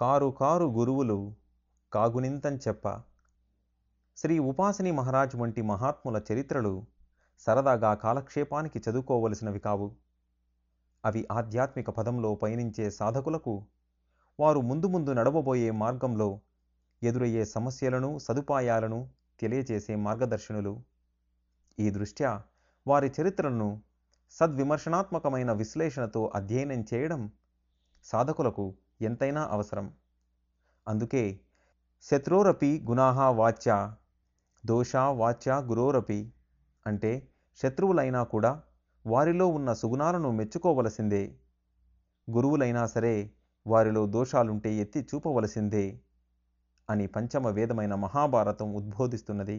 car car గురువులు కాగునింతం చెప్ప శ్రీ ఉపాసిని మహారాజ్ వంటి మహాత్ముల చరిత్రలు సరదాగా కాలక్షేపానికి చదువుకోవలసినవి కావు అవి ఆధ్యాత్మిక పదంలో పయనించే సాధకులకు వారు ముందు ముందు నడవబోయే మార్గంలో ఎదురయ్యే సమస్యలను సదుపాయాలను తెలియజేసే మార్గదర్శనులు ఈ దృష్ట్యా వారి చరిత్రలను సద్విమర్శనాత్మకమైన విశ్లేషణతో అధ్యయనం చేయడం సాధకులకు ఎంతైనా అవసరం అందుకే శత్రోరపి గుణాహ వాచ్య దోష వాచ్య గురోరపి అంటే శత్రువులైనా కూడా వారిలో ఉన్న సుగుణాలను మెచ్చుకోవలసిందే గురువులైనా సరే వారిలో దోషాలుంటే ఎత్తి చూపవలసిందే అని పంచమ వేదమైన మహాభారతం ఉద్బోధిస్తున్నది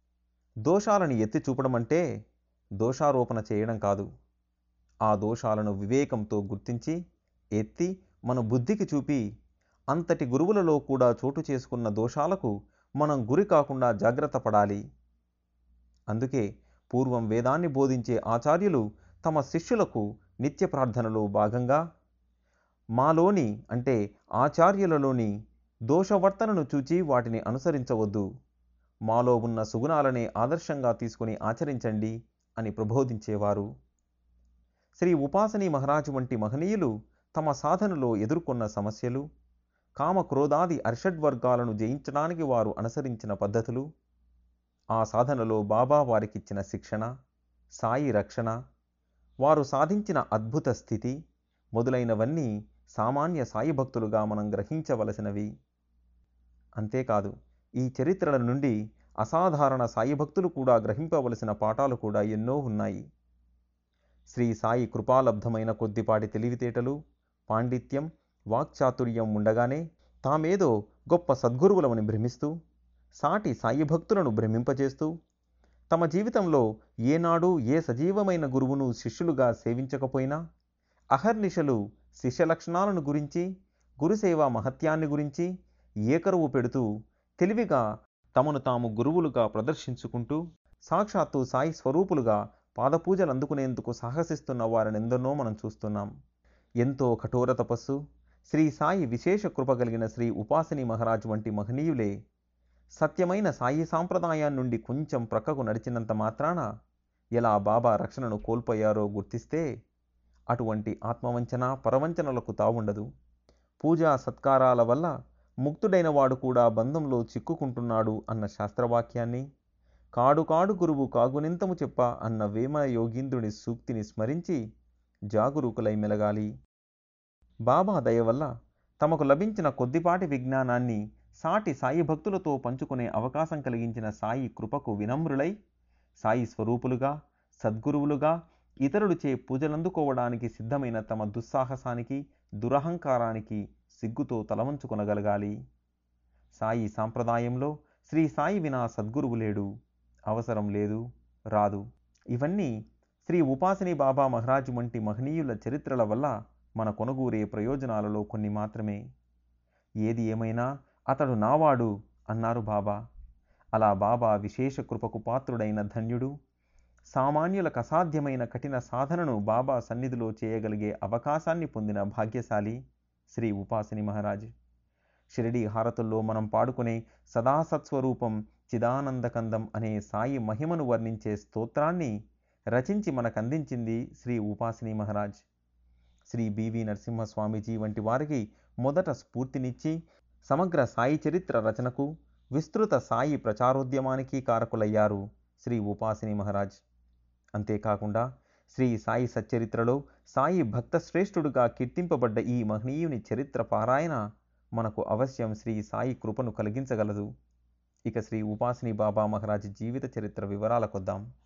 దోషాలను ఎత్తి చూపడం అంటే దోషారోపణ చేయడం కాదు ఆ దోషాలను వివేకంతో గుర్తించి ఎత్తి మన బుద్ధికి చూపి అంతటి గురువులలో కూడా చోటు చేసుకున్న దోషాలకు మనం గురి కాకుండా జాగ్రత్త పడాలి అందుకే పూర్వం వేదాన్ని బోధించే ఆచార్యులు తమ శిష్యులకు నిత్య ప్రార్థనలో భాగంగా మాలోని అంటే ఆచార్యులలోని దోషవర్తనను చూచి వాటిని అనుసరించవద్దు మాలో ఉన్న సుగుణాలనే ఆదర్శంగా తీసుకుని ఆచరించండి అని ప్రబోధించేవారు శ్రీ ఉపాసని మహారాజు వంటి మహనీయులు తమ సాధనలో ఎదుర్కొన్న సమస్యలు కామ క్రోధాది అర్షడ్వర్గాలను జయించడానికి వారు అనుసరించిన పద్ధతులు ఆ సాధనలో బాబా వారికిచ్చిన శిక్షణ సాయి రక్షణ వారు సాధించిన అద్భుత స్థితి మొదలైనవన్నీ సామాన్య సాయి భక్తులుగా మనం గ్రహించవలసినవి అంతేకాదు ఈ చరిత్రల నుండి అసాధారణ సాయి భక్తులు కూడా గ్రహింపవలసిన పాఠాలు కూడా ఎన్నో ఉన్నాయి శ్రీ సాయి కృపాలబ్ధమైన కొద్దిపాటి తెలివితేటలు పాండిత్యం వాక్చాతుర్యం ఉండగానే తామేదో గొప్ప సద్గురువులమని భ్రమిస్తూ సాటి సాయి భక్తులను భ్రమింపజేస్తూ తమ జీవితంలో ఏనాడు ఏ సజీవమైన గురువును శిష్యులుగా సేవించకపోయినా అహర్నిశలు శిష్య లక్షణాలను గురించి గురుసేవ మహత్యాన్ని గురించి ఏకరువు పెడుతూ తెలివిగా తమను తాము గురువులుగా ప్రదర్శించుకుంటూ సాక్షాత్తు సాయి స్వరూపులుగా పాదపూజలు అందుకునేందుకు సాహసిస్తున్న వారినెందరినో మనం చూస్తున్నాం ఎంతో కఠోర తపస్సు శ్రీ సాయి విశేష కృప కలిగిన శ్రీ ఉపాసిని మహారాజ్ వంటి మహనీయులే సత్యమైన సాయి సాంప్రదాయం నుండి కొంచెం ప్రక్కకు నడిచినంత మాత్రాన ఎలా బాబా రక్షణను కోల్పోయారో గుర్తిస్తే అటువంటి ఆత్మవంచన పరవంచనలకు తావుండదు పూజా సత్కారాల వల్ల ముక్తుడైన వాడు కూడా బంధంలో చిక్కుకుంటున్నాడు అన్న శాస్త్రవాక్యాన్ని కాడు కాడు గురువు కాగునింతము చెప్ప అన్న వేమ యోగీంద్రుని సూక్తిని స్మరించి జాగురూకులై మెలగాలి బాబా దయ వల్ల తమకు లభించిన కొద్దిపాటి విజ్ఞానాన్ని సాటి సాయి భక్తులతో పంచుకునే అవకాశం కలిగించిన సాయి కృపకు వినమ్రులై సాయి స్వరూపులుగా సద్గురువులుగా ఇతరులచే పూజలందుకోవడానికి సిద్ధమైన తమ దుస్సాహసానికి దురహంకారానికి సిగ్గుతో తలవంచుకొనగలగాలి సాయి సాంప్రదాయంలో శ్రీ సాయి వినా సద్గురువు లేడు అవసరం లేదు రాదు ఇవన్నీ శ్రీ ఉపాసిని బాబా మహారాజ్ వంటి మహనీయుల చరిత్రల వల్ల మన కొనుగూరే ప్రయోజనాలలో కొన్ని మాత్రమే ఏది ఏమైనా అతడు నావాడు అన్నారు బాబా అలా బాబా విశేష కృపకు పాత్రుడైన ధన్యుడు సామాన్యులకు అసాధ్యమైన కఠిన సాధనను బాబా సన్నిధిలో చేయగలిగే అవకాశాన్ని పొందిన భాగ్యశాలి శ్రీ ఉపాసిని మహారాజ్ షిరిడి హారతుల్లో మనం పాడుకునే సదాసత్స్వరూపం చిదానందకందం అనే సాయి మహిమను వర్ణించే స్తోత్రాన్ని రచించి మనకందించింది శ్రీ ఉపాసిని మహారాజ్ శ్రీ బివి నరసింహస్వామీజీ వంటి వారికి మొదట స్ఫూర్తినిచ్చి సమగ్ర సాయి చరిత్ర రచనకు విస్తృత సాయి ప్రచారోద్యమానికి కారకులయ్యారు శ్రీ ఉపాసిని మహారాజ్ అంతేకాకుండా శ్రీ సాయి సచ్చరిత్రలో సాయి భక్త శ్రేష్ఠుడుగా కీర్తింపబడ్డ ఈ మహనీయుని చరిత్ర పారాయణ మనకు అవశ్యం శ్రీ సాయి కృపను కలిగించగలదు ఇక శ్రీ ఉపాసిని బాబా మహారాజ్ జీవిత చరిత్ర వివరాలకొద్దాం